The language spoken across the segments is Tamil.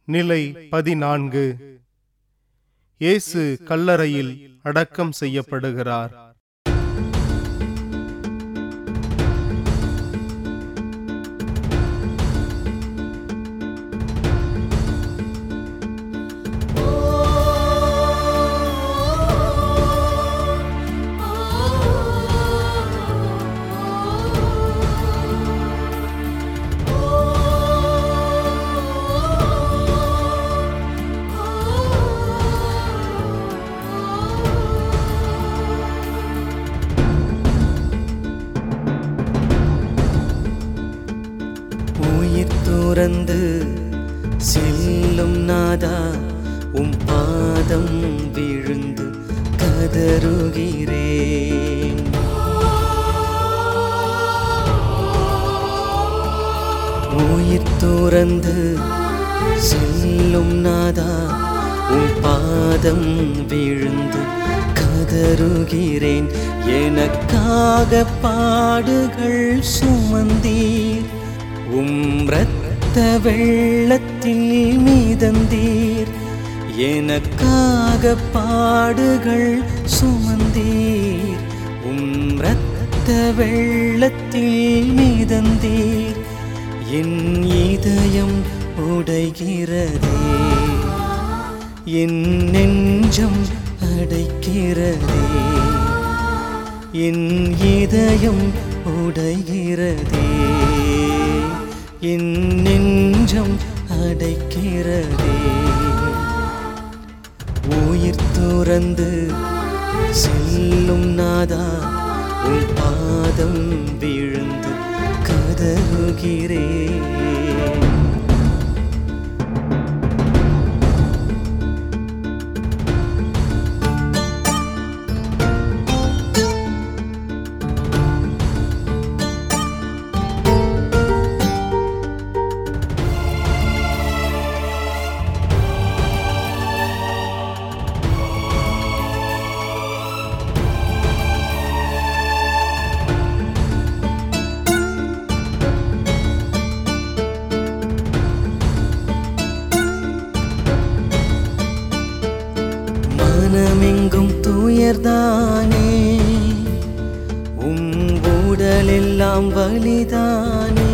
நிலை பதினான்கு இயேசு கல்லறையில் அடக்கம் செய்யப்படுகிறார் உயிர் துறந்து செல்லும் நாதா உம் பாதம் விழுந்து கதறுகிறேன் உயிர் துறந்து செல்லும் நாதா உம் பாதம் விழுந்து கதறுகிறேன் எனக்காக பாடுகள் சுமந்தீர் உம் இரத்த வெள்ளத்தில் மீதந்தீர் எனக்காக பாடுகள் சுமந்தீர் உம் இரத்த வெள்ளத்தில் மீதந்தீர் என் இதயம் உடைகிறதே என் நெஞ்சம் அடைக்கிறதே என் இதயம் உடைகிறதே என் நெஞ்சம் அடைக்கிறதே உயிர் துறந்து செல்லும் நாதா உன் பாதம் விழுந்து கதறுகிறேன் மனமெங்கும் துயர்தானே உம் உடலெல்லாம் வலிதானே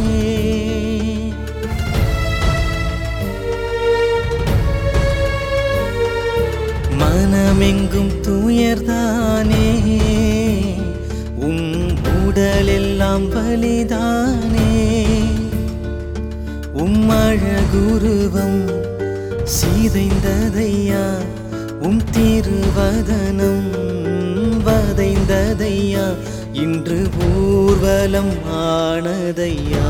மனமெங்கும் துயர்தானே உம் உடலெல்லாம் வலிதானே உம் அழகுருவம் சீதைந்ததையா உம் திருவதனம் வதைந்ததையா இன்று ஊர்வலம் ஆனதையா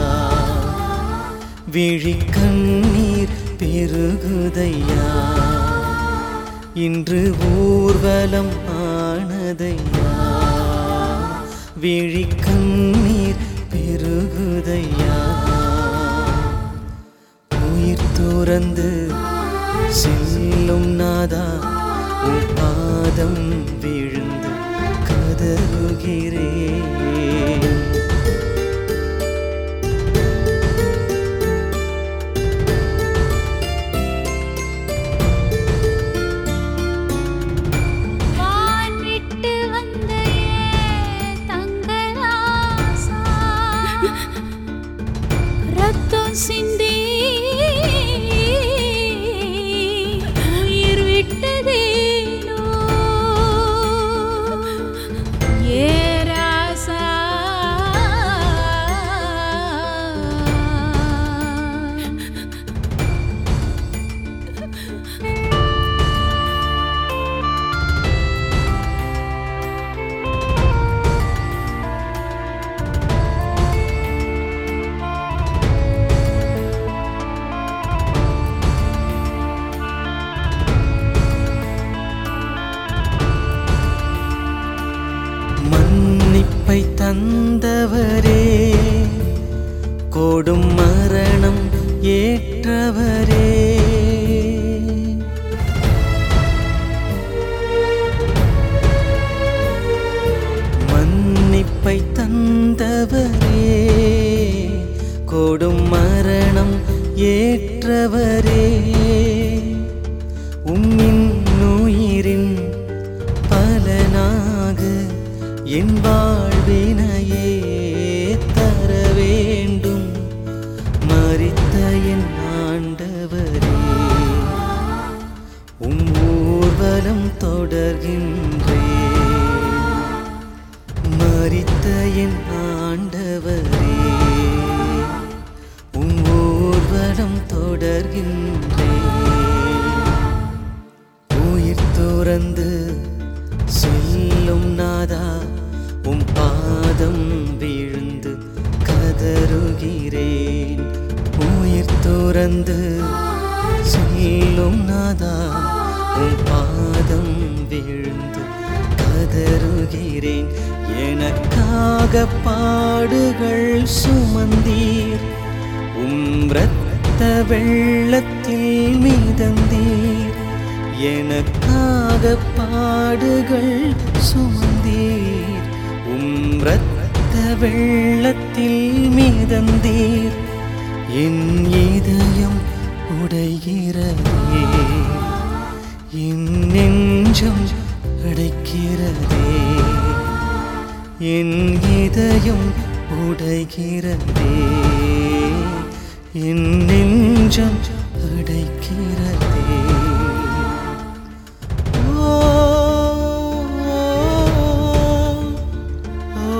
விழி கண்ணீர் பெருகுதையா இன்று ஊர்வலம் ஆனதையா விழி கண்ணீர் பெருகுதையா உயிர் துறந்து செல்லும் நாதா உன் பாதம் விழுந்து கதறுகிறேன் வான் விட்டு வந்த ஏன் தங்கராசா ரத்தம் சிந்தி உயிர் விட்டதேனோ ஏ ராசா மன்னிப்பை தந்தவரே கொடும் மரணம் ஏற்றவரே மன்னிப்பை தந்தவரே கொடும் மரணம் ஏற்ற ஏற்றவரே உம்மின் உயிரின் பலனாக என் வாழ்வினையே தர வேண்டும் மறித்த என் ஆண்டவரே உம் ஊர்வலம் தொடர்கின்றே மறித்த என் ஆண்டவரே உம் ஊர்வலம் தொடர்கின்றே உயிர் துறந்து செல்லும் நாதா உம் பாதம் வீழ்ந்து கதறுகிறேன் உயிர் துறந்து செல்லும் நாதா உம் பாதம் வீழ்ந்து கதறுகிறேன் எனக்காக பாடுகள் சுமந்தீர் உம் இரத்த வெள்ளத்தில் மீதந்தீர் எனக்காக பாடுகள் சுமந்தீர் உம் இரத்த வெள்ளத்தில் மீதந்தீர் என் இதயம் உடைகிறதே என் நெஞ்சம் அடைக்கிறதே என் இதயம் உடைகிறதே என் நெஞ்சம் அடைக்கிறதே ஓ, ஓ,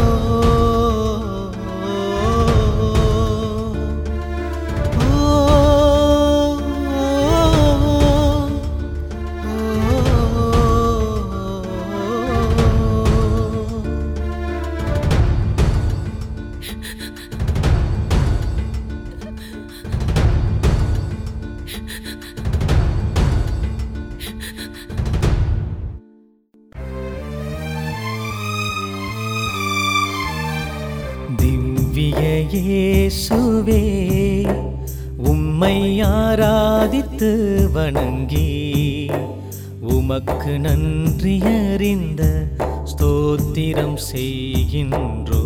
திவ்ய இயேசுவே உம்மை ஆராதித்து வணங்கி உமக்கு நன்றி அறிந்த ஸ்தோத்திரம் செய்கின்றோ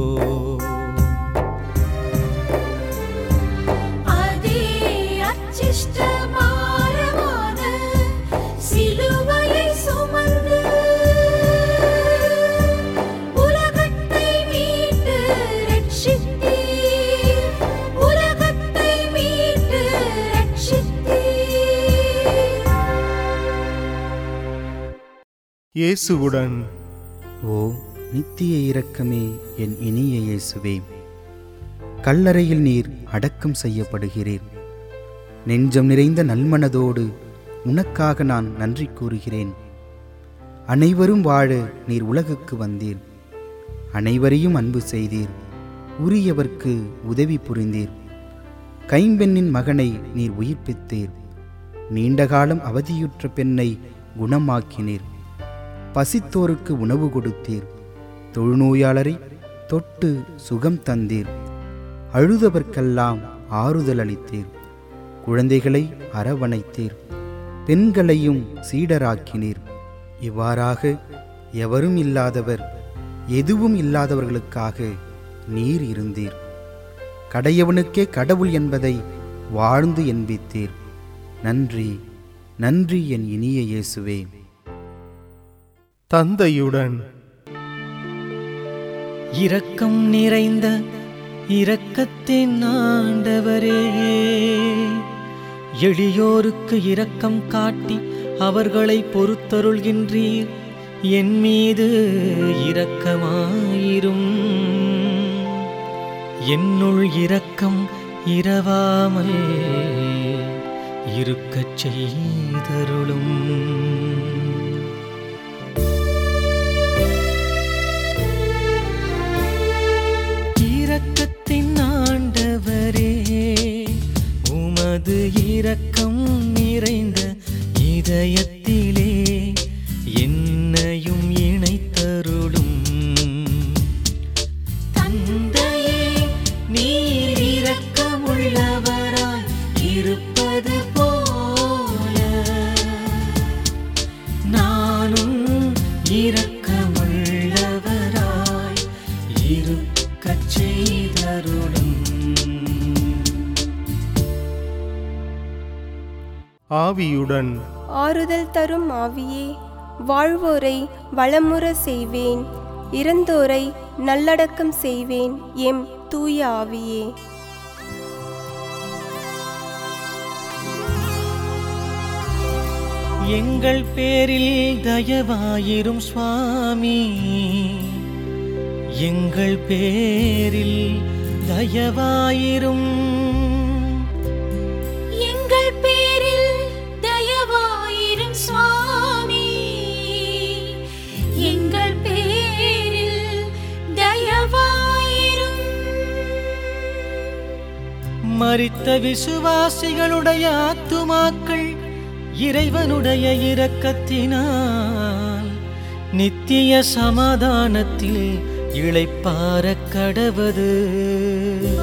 அதே அச்சிஷ்ட பாரமான சிலுவையை சுமந்து உலகத்தை மீட்டு ரட்சித்தீர் உலகத்தை மீட்டு ரட்சித்தீர் இயேசுவுடன் ஓ நித்திய இரக்கமே என் இனிய இயேசுவே கல்லறையில் நீர் அடக்கம் செய்யப்படுகிறீர் நெஞ்சம் நிறைந்த நல்மனதோடு உனக்காக நான் நன்றி கூறுகிறேன் அனைவரும் வாழ நீர் உலகுக்கு வந்தீர் அனைவரையும் அன்பு செய்தீர் உரியவர்க்கு உதவி புரிந்தீர் கைம்பெண்ணின் மகனை நீர் உயிர்ப்பித்தீர் நீண்ட காலம் அவதியுற்ற பெண்ணை குணமாக்கினீர் பசித்தோருக்கு உணவு கொடுத்தீர் தொழுநோயாளரை தொட்டு சுகம் தந்தீர் அழுதவர்க்கெல்லாம் ஆறுதல் அளித்தீர் குழந்தைகளை அரவணைத்தீர் பெண்களையும் சீடராக்கினீர் இவ்வாறாக எவரும் இல்லாதவர் எதுவும் இல்லாதவர்களுக்காக நீர் இருந்தீர் கடையவனுக்கே கடவுள் என்பதை வாழ்ந்து என்பித்தீர் நன்றி நன்றி என் இனிய இயேசுவே தந்தையுடன் இரக்கம் நிறைந்த இரக்கத்தின் ஆண்டவரே எளியோருக்கு இரக்கம் காட்டி அவர்களை பொறுத்தருள்கின்றீர் என் மீது இரக்கமாயிரும் என்னுள் இரக்கம் இரவாமல் இருக்கச் செய்தருளும் இரக்கத்தின் ஆண்டவரே உமது இரக்கம் நிறைந்த இதயத்திலே என்னையும் இணைத்தருளும் தந்தையே நீர் இரக்கமுள்ளவராய் இருப்பது போல நானும் இரக்கமுள்ளவராய் இருக்கச் செய்தருளும் ஆவியுடன் ஆறுதல் தரும் ஆவியே வாழ்வோரை வளமுற செய்வேன் இறந்தோரை நல்லடக்கம் செய்வேன் எம் தூய ஆவியே எங்கள் பேரில் தயவாயிரும் சுவாமி எங்கள் பேரில் தயவாயிரும் எங்கள் பேரில் தயவாயிரும் சுவாமி எங்கள் பேரில் தயவாயிரும் மரித்த விசுவாசிகளுடைய ஆத்துமாக்கள் இறைவனுடைய இரக்கத்தினால் நித்திய சமாதானத்தில் இளைப்பார கடவது